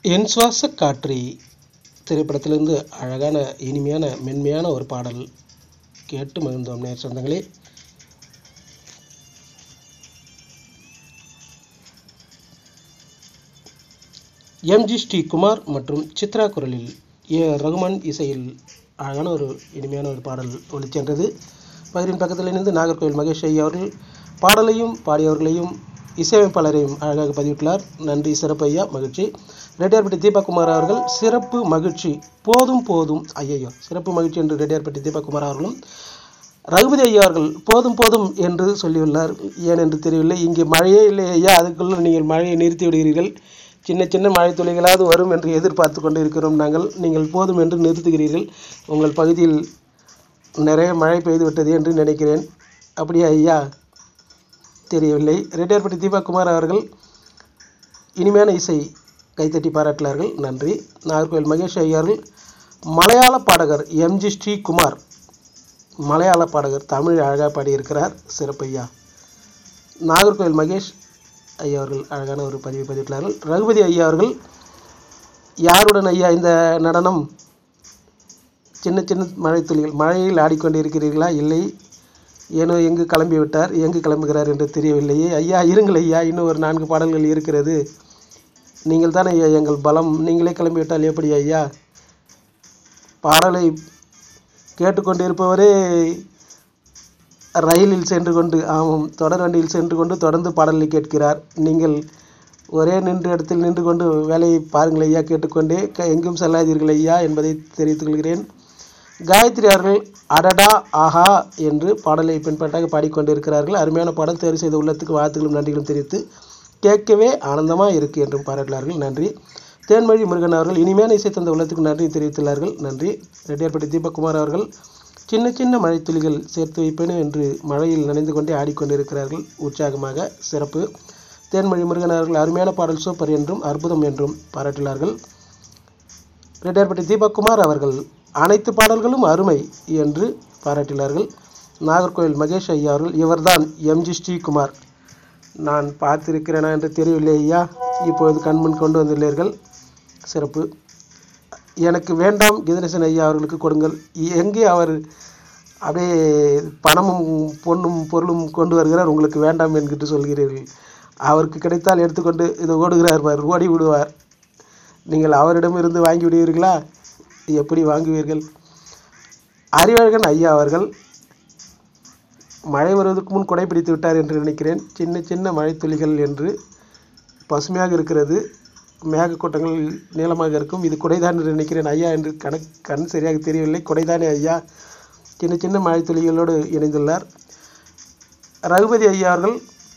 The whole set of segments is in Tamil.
என் சுவாச காற்றே திரைப்படத்திலிருந்து அழகான இனிமையான மென்மையான ஒரு பாடல் கேட்டு மகிழ்ந்தோம் நேர் சொந்தங்களே எம்ஜி ஸ்ரீ குமார் மற்றும் சித்ரா குரலில் ஏ ரகுமான் இசையில் அழகான ஒரு இனிமையான ஒரு பாடல் ஒளிச்சென்றது பகிரின் பக்கத்தில் இருந்து நாகர்கோவில் மகேஷ் ஐயா அவர்கள் பாடலையும் பாடியவர்களையும் இசையமைப்பாளரையும் அழகாக பதிவிட்டுள்ளார் நன்றி சிறப்பு ஐயா மகிழ்ச்சி ரெட்டியார்பட்டி தீபக்குமார் அவர்கள் சிறப்பு மகிழ்ச்சி போதும் போதும் ஐயையோ சிறப்பு மகிழ்ச்சி என்று ரெட்டியார்பட்டி தீபக்குமார் அவர்களும் ரகுபதி ஐயா அவர்கள் போதும் போதும் என்று சொல்லியுள்ளார் ஏன் என்று தெரியவில்லை இங்கே மழையே இல்லை ஐயா அதுக்குள்ள நீங்கள் மழையை நிறுத்தி விடுகிறீர்கள் சின்ன சின்ன மழை துளிகளாவது வரும் என்று எதிர்பார்த்து கொண்டு இருக்கிறோம் நாங்கள் நீங்கள் போதும் என்று நிறுத்துகிறீர்கள் உங்கள் பகுதியில் நிறைய மழை பெய்து விட்டது என்று நினைக்கிறேன் அப்படியா ஐயா தெரியவில்லை ரெட்டியார்பட்டி தீபக்குமார் அவர்கள் இனிமையான இசை கைத்தட்டி பாராட்டினார்கள் நன்றி நாகர்கோவில் மகேஷ் ஐயார்கள் மலையாள பாடகர் எம்ஜி ஸ்ரீகுமார் மலையாள பாடகர் தமிழ் அழகாக பாடியிருக்கிறார் சிறப்பையா நாகர்கோவில் மகேஷ் ஐயா அவர்கள் அழகான ஒரு பதிவை பதிவிட்டார்கள் ரகுபதி ஐயா அவர்கள் யாருடன் ஐயா இந்த நடனம் சின்ன சின்ன மழை துளிகள் மழையில் ஆடிக்கொண்டிருக்கிறீர்களா இல்லை ஏனோ எங்கு கிளம்பி விட்டார் எங்கு கிளம்புகிறார் என்று தெரியவில்லையே ஐயா இருங்கள் ஐயா இன்னும் ஒரு நான்கு பாடல்கள் இருக்கிறது நீங்கள் தானே ஐயா எங்கள் பலம் நீங்களே கிளம்பிவிட்டால் எப்படி ஐயா பாடலை கேட்டுக்கொண்டிருப்பவரே ரயிலில் சென்று கொண்டு ஆமாம் தொடர் வண்டியில் சென்று கொண்டு தொடர்ந்து பாடலை கேட்கிறார் நீங்கள் ஒரே நின்ற இடத்தில் நின்று கொண்டு வேலையை பாருங்கள் ஐயா கேட்டுக்கொண்டே க- எங்கும் செல்லாதீர்கள் ஐயா என்பதை தெரிவித்துக் கொள்கிறேன் காயத்ரி அவர்கள் அடடா ஆஹா என்று பாடலை பின்பற்றாக பாடிக்கொண்டிருக்கிறார்கள் அருமையான பாடல் தேர்வு செய்த உள்ளத்துக்கு வாழ்த்துக்களும் நன்றிகளும் தெரிவித்து கேட்கவே ஆனந்தமாக இருக்கு என்றும் பாராட்டினார்கள் நன்றி தேன்மொழி முருகன் அவர்கள் இனிமையான இசை தந்த உள்ளத்துக்கு நன்றி தெரிவித்துள்ளார்கள் நன்றி ரெட்டியார்பட்டி தீபக்குமார் அவர்கள் சின்ன சின்ன மழைத்துளிகள் சேர்த்து வைப்பேன் என்று மழையில் நனைந்து கொண்டே ஆடிக்கொண்டிருக்கிறார்கள் உற்சாகமாக சிறப்பு தேன்மொழி முருகன் அவர்கள் அருமையான பாடல் சூப்பர் என்றும் அற்புதம் என்றும் பாராட்டினார்கள் ரெட்டியார்பட்டி தீபக்குமார் அவர்கள் அனைத்து பாடல்களும் அருமை என்று பாராட்டினார்கள் நாகர்கோவில் மகேஷ் ஐயா அவர்கள் இவர்தான் எம்ஜி ஸ்ரீகுமார் நான் பார்த்திருக்கிறேனா என்று தெரியவில்லை ஐயா இப்பொழுது கண்முன் கொண்டு வந்துள்ளீர்கள் சிறப்பு எனக்கு வேண்டாம் கீதநேசன் ஐயா அவர்களுக்கு கொடுங்கள் எங்கே அவர் அப்படியே பணமும் பொண்ணும் பொருளும் கொண்டு வருகிறார் உங்களுக்கு வேண்டாம் என்கிட்டு சொல்கிறீர்கள் அவருக்கு கிடைத்தால் எடுத்துக்கொண்டு இது ஓடுகிறார் பார் ஓடி விடுவார் நீங்கள் அவரிடமிருந்து வாங்கி விடுவீர்களா எப்படி வாங்குவீர்கள் அறிவழகன் ஐயா அவர்கள் மழை வருவதற்கு முன் கொடை பிடித்து விட்டார் என்று நினைக்கிறேன் சின்ன சின்ன மழை துளிகள் என்று பசுமையாக இருக்கிறது மேகக்கூட்டங்கள் நீளமாக இருக்கும் இது குடைதான் என்று நினைக்கிறேன் ஐயா என்று கணக்கு கண் சரியாக தெரியவில்லை குடைதானே ஐயா சின்ன சின்ன மழை துளிகளோடு இணைந்துள்ளார் ரகுபதி ஐயா அவர்கள்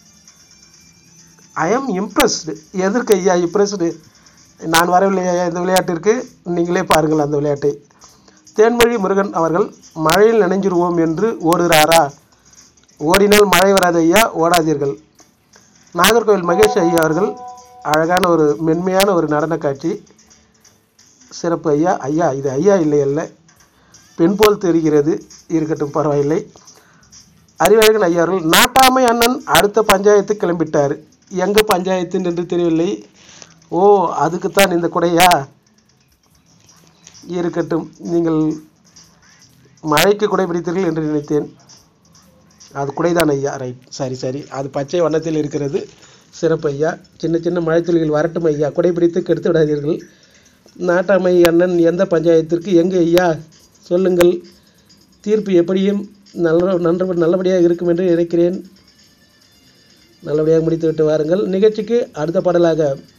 ஐ எம் இம்ப்ரெஸ்டு எதற்கு ஐயா இம்ப்ரெஸ்டு நான் வரவில்லை ஐயா இந்த விளையாட்டிற்கு நீங்களே பாருங்கள் அந்த விளையாட்டை தேன்மொழி முருகன் அவர்கள் மழையில் நனைஞ்சிருவோம் என்று ஓடுகிறாரா ஓடினால் மழை வராது ஐயா ஓடாதீர்கள் நாகர்கோவில் மகேஷ் ஐயா அவர்கள் அழகான ஒரு மென்மையான ஒரு நடன காட்சி சிறப்பு ஐயா ஐயா இது ஐயா இல்லை அல்ல பெண் போல் தெரிகிறது இருக்கட்டும் பரவாயில்லை அறிவழகன் ஐயா அவர்கள் நாட்டாமை அண்ணன் அடுத்த பஞ்சாயத்து கிளம்பிட்டார் எங்கே பஞ்சாயத்து என்று தெரியவில்லை ஓ அதுக்குத்தான் இந்த குடையா இருக்கட்டும் நீங்கள் மழைக்கு குடை பிடித்தீர்கள் என்று நினைத்தேன் அது குடைதான் ஐயா ரைட் சரி சரி அது பச்சை வண்ணத்தில் இருக்கிறது சிறப்பு ஐயா சின்ன சின்ன மழைத்துளிகள் வரட்டும் ஐயா குடைபிடித்து கெடுத்து விடாதீர்கள் நாட்டாமை அண்ணன் எந்த பஞ்சாயத்திற்கு எங்கே ஐயா சொல்லுங்கள் தீர்ப்பு எப்படியும் நல்ல நன்ற நல்லபடியாக இருக்கும் என்று நினைக்கிறேன் நல்லபடியாக முடித்துவிட்டு வாருங்கள் நிகழ்ச்சிக்கு அடுத்த பாடலாக